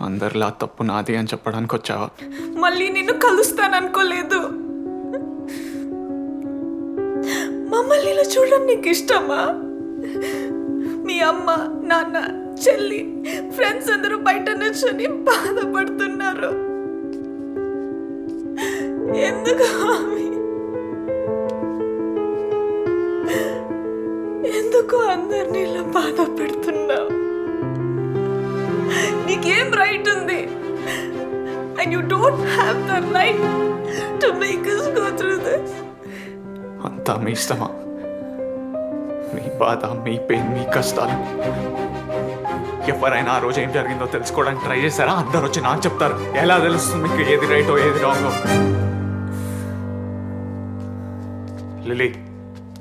అందరిలా తప్పు నాది అని చెప్పడానికి వచ్చావా మళ్ళీ నిన్ను కలుస్తాననుకోలేదు మమ్మల్ని ఇలా చూడడం నీకు ఇష్టమా మీ అమ్మ నాన్న చెల్లి ఫ్రెండ్స్ అందరూ బయట నుంచొని బాధపడుతున్నారు ఎందుకు ఆమె? ఎందుకు అందరినీ ఇలా బాధ పెడుతున్నావు నీకేం రైట్ ఉంది and you don't have the right to make us go through this అంతా మీ ఇష్టమా మీ బాధ మీ పెయిన్ మీ కష్టాలు ఎవరైనా ఆ రోజు ఏం జరిగిందో తెలుసుకోవడానికి ట్రై చేశారా అందరు వచ్చి నాకు చెప్తారు ఎలా తెలుస్తుంది మీకు ఏది రైటో ఏది రాంగో లిలీ